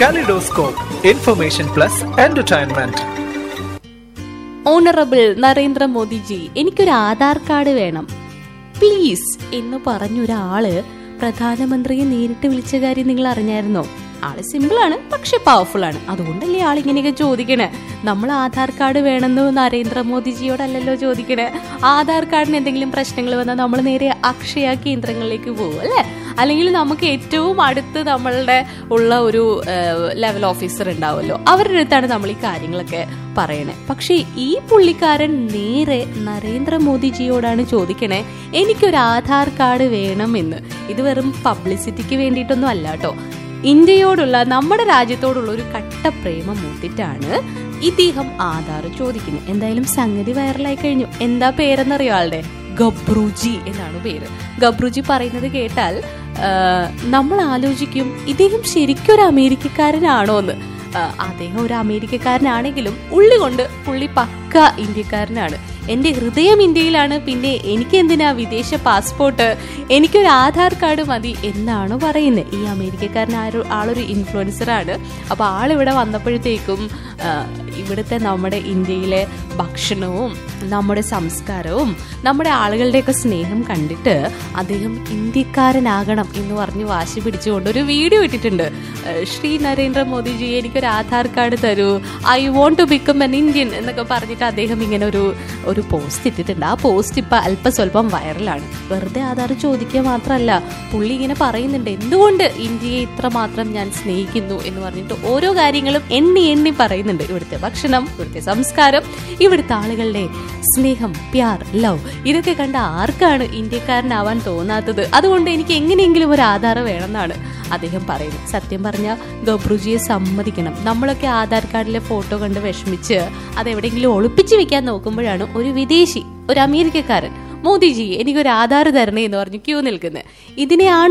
Kaleidoscope, Information Plus Entertainment. Honourable നരേന്ദ്രമോദിജി എനിക്കൊരു Aadhaar card വേണം please എന്ന് പറഞ്ഞൊരാള് പ്രധാനമന്ത്രിയെ നേരിട്ട് വിളിച്ച കാര്യം നിങ്ങൾ അറിഞ്ഞായിരുന്നോ ആള് സിമ്പിൾ ആണ് പക്ഷെ പവർഫുൾ ആണ് അതുകൊണ്ടല്ലേ ആൾ ഇങ്ങനെയൊക്കെ ചോദിക്കണേ നമ്മൾ ആധാർ കാർഡ് വേണമെന്ന് നരേന്ദ്രമോദിജിയോടല്ലല്ലോ ചോദിക്കണേ ആധാർ കാർഡിന് എന്തെങ്കിലും പ്രശ്നങ്ങൾ വന്നാൽ നമ്മൾ നേരെ അക്ഷയ കേന്ദ്രങ്ങളിലേക്ക് പോകും അല്ലേ അല്ലെങ്കിൽ നമുക്ക് ഏറ്റവും അടുത്ത് നമ്മളുടെ ഉള്ള ഒരു ലെവൽ ഓഫീസർ ഉണ്ടാവുമല്ലോ അവരുടെ അടുത്താണ് നമ്മൾ ഈ കാര്യങ്ങളൊക്കെ പറയണേ പക്ഷേ ഈ പുള്ളിക്കാരൻ നേരെ നരേന്ദ്രമോദിജിയോടാണ് ചോദിക്കണേ എനിക്കൊരു ആധാർ കാർഡ് വേണം എന്ന് ഇത് വെറും പബ്ലിസിറ്റിക്ക് വേണ്ടിയിട്ടൊന്നും അല്ല കേട്ടോ ഇന്ത്യയോടുള്ള നമ്മുടെ രാജ്യത്തോടുള്ള ഒരു കട്ട പ്രേമം മൂത്തിട്ടാണ് ഇദ്ദേഹം ആധാർ ചോദിക്കുന്നത് എന്തായാലും സംഗതി വൈറലായി കഴിഞ്ഞു എന്താ പേരെന്നറിയോ ആളുടെ ഗബ്രുജി എന്നാണ് പേര് ഗബ്രുജി പറയുന്നത് കേട്ടാൽ ആ, നമ്മൾ ആലോചിക്കും ഇദ്ദേഹം ശരിക്കും ഒരു അമേരിക്കക്കാരനാണോ എന്ന് ആ, അദ്ദേഹം ഒരു അമേരിക്കക്കാരനാണെങ്കിലും ഉള്ളി കൊണ്ട് പുള്ളി പക്ക ഇന്ത്യക്കാരനാണ് എന്റെ ഹൃദയം ഇന്ത്യയിലാണ് പിന്നെ എനിക്ക് എന്തിനാ വിദേശ പാസ്പോർട്ട് എനിക്കൊരു ആധാർ കാർഡ് മതി എന്നാണ് പറയുന്നത് ഈ അമേരിക്കക്കാരൻ ആരോ ആളൊരു ഇൻഫ്ലുവൻസറാണ് അപ്പോൾ ആളിവിടെ വന്നപ്പോഴത്തേക്കും ആ, ഇവിടുത്തെ നമ്മുടെ ഇന്ത്യയിലെ ഭക്ഷണവും നമ്മുടെ സംസ്കാരവും നമ്മുടെ ആളുകളുടെയൊക്കെ സ്നേഹം കണ്ടിട്ട് അദ്ദേഹം ഇന്ത്യക്കാരനാകണം എന്ന് പറഞ്ഞ് വാശി പിടിച്ചുകൊണ്ട് ഒരു വീഡിയോ ഇട്ടിട്ടുണ്ട് ഏഹ് ശ്രീ നരേന്ദ്രമോദിജി എനിക്കൊരു ആധാർ കാർഡ് തരൂ I want to become an Indian എന്നൊക്കെ പറഞ്ഞിട്ട് അദ്ദേഹം ഇങ്ങനെ ഒരു ഒരു പോസ്റ്റ് ഇട്ടിട്ടുണ്ട് ആ പോസ്റ്റ് ഇപ്പൊ അല്പസ്വല്പം വൈറലാണ് വെറുതെ ആധാർ ചോദിക്കുക മാത്രമല്ല പുള്ളി ഇങ്ങനെ പറയുന്നുണ്ട് എന്തുകൊണ്ട് ഇന്ത്യയെ ഇത്രമാത്രം ഞാൻ സ്നേഹിക്കുന്നു എന്ന് പറഞ്ഞിട്ട് ഓരോ കാര്യങ്ങളും എണ്ണി എണ്ണി പറയുന്നുണ്ട് ഇവിടുത്തെ ഭക്ഷണം ഇവിടുത്തെ സംസ്കാരം ഇവിടുത്തെ ആളുകളുടെ സ്നേഹം പ്യാർ ലവ് ഇതൊക്കെ കണ്ട ആർക്കാണ് ഇന്ത്യക്കാരനാവാൻ തോന്നാത്തത് അതുകൊണ്ട് എനിക്ക് എങ്ങനെയെങ്കിലും ഒരു ആധാർ വേണമെന്നാണ് അദ്ദേഹം പറയുന്നത് സത്യം പറഞ്ഞ ഗബ്രുജിയെ സമ്മതിക്കണം നമ്മളൊക്കെ ആധാർ കാർഡിലെ ഫോട്ടോ കണ്ട് വിഷമിച്ച് അത് എവിടെയെങ്കിലും ഒളിപ്പിച്ച് വെക്കാൻ നോക്കുമ്പോഴാണ് ഒരു വിദേശി ഒരു അമേരിക്കക്കാരൻ മോദിജി എനിക്കൊരു ആധാർ തരണേ എന്ന് പറഞ്ഞ് ക്യൂ നിൽക്കുന്നത് ഇതിനെയാണ്